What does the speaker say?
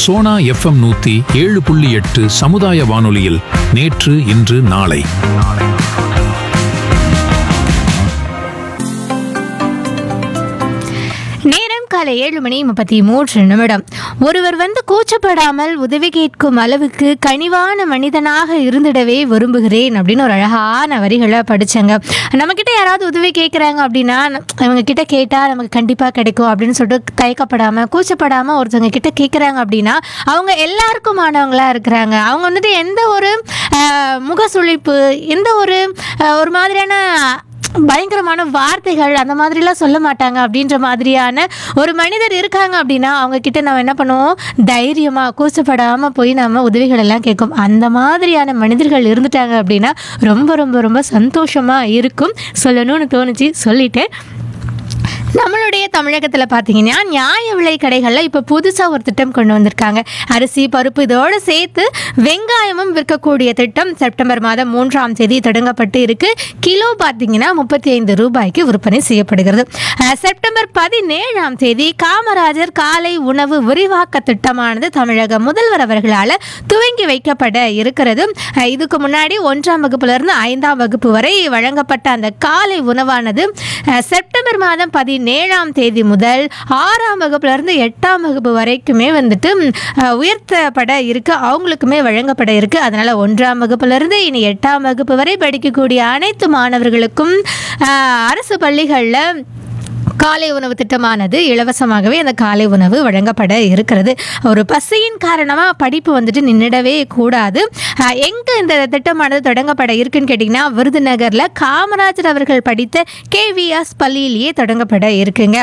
Sona FM நூத்தி ஏழு புள்ளி எட்டு சமுதாய வானொலியில் நேற்று இன்று நாளை நேரம் காலை ஏழு மணி முப்பத்தி மூன்று நிமிடம் ஒருவர் வந்து கூச்சப்படாமல் உதவி கேட்கும் அளவுக்கு கனிவான மனிதனாக இருந்திடவே விரும்புகிறேன் அப்படின்னு ஒரு அழகான வரிகளை படிச்சேங்க நம்மக்கிட்ட யாராவது உதவி கேட்குறாங்க அப்படின்னா அவங்க கிட்ட கேட்டால் நமக்கு கண்டிப்பாக கிடைக்கும் அப்படின்னு சொல்லிட்டு தயக்கப்படாமல் கூச்சப்படாமல் ஒருத்தவங்க கிட்ட கேட்குறாங்க அப்படின்னா அவங்க எல்லாருக்குமானவங்களா இருக்கிறாங்க அவங்க வந்துட்டு எந்த ஒரு ஆஹ், முகசுளிப்பு எந்த ஒரு ஆஹ், ஒரு மாதிரியான பயங்கரமான வார்த்தைகள் அந்த மாதிரிலாம் சொல்ல மாட்டாங்க அப்படின்ற மாதிரியான ஒரு மனிதர் இருக்காங்க அப்படின்னா அவங்க கிட்ட நம்ம என்ன பண்ணுவோம் தைரியமாக கூச்சப்படாமல் போய் நம்ம உதவிகள் எல்லாம் கேட்கும் அந்த மாதிரியான மனிதர்கள் இருந்துட்டாங்க அப்படின்னா ரொம்ப ரொம்ப ரொம்ப சந்தோஷமாக இருக்கும் சொல்லணும்னு தோணுச்சு சொல்லிட்டேன் நம்மளுடைய தமிழகத்தில் பார்த்தீங்கன்னா நியாய விலை கடைகளில் இப்போ புதுசாக ஒரு திட்டம் கொண்டு வந்திருக்காங்க அரிசி பருப்பு இதோடு சேர்த்து வெங்காயமும் விற்கக்கூடிய திட்டம் செப்டம்பர் மாதம் மூன்றாம் தேதி தொடங்கப்பட்டு இருக்கு கிலோ பார்த்தீங்கன்னா முப்பத்தி ஐந்து ரூபாய்க்கு விற்பனை செய்யப்படுகிறது அஹ், செப்டம்பர் பதினேழாம் தேதி காமராஜர் காலை உணவு விரிவாக்க திட்டமானது தமிழக முதல்வர் அவர்களால் துவங்கி வைக்கப்பட இருக்கிறது அஹ், இதுக்கு முன்னாடி ஒன்றாம் வகுப்புலேருந்து ஐந்தாம் வகுப்பு வரை வழங்கப்பட்ட அந்த காலை உணவானது அஹ், செப்டம்பர் மாதம் பதினேழாம் தேதி முதல் ஆறாம் வகுப்புல இருந்து எட்டாம் வகுப்பு வரைக்குமே வந்துட்டு ம், அஹ், உயர்த்தப்பட இருக்கு அவங்களுக்குமே வழங்கப்பட இருக்கு அதனால ஒன்றாம் வகுப்புல இருந்து இனி எட்டாம் வகுப்பு வரை படிக்கக்கூடிய அனைத்து மாணவர்களுக்கும் அஹ், அரசு பள்ளிகளில் காலை உணவு திட்டமானது இலவசமாகவே அந்த காலை உணவு வழங்கப்பட இருக்கிறது ஒரு பசியின் காரணமாக படிப்பு வந்துட்டு நின்றுடவே கூடாது அஹ், எங்க இந்த திட்டமானது தொடங்கப்பட இருக்குன்னு கேட்டிங்கன்னா விருதுநகரில் காமராஜர் அவர்கள் படித்த கேவிஎஸ் பள்ளியிலேயே தொடங்கப்பட இருக்குங்க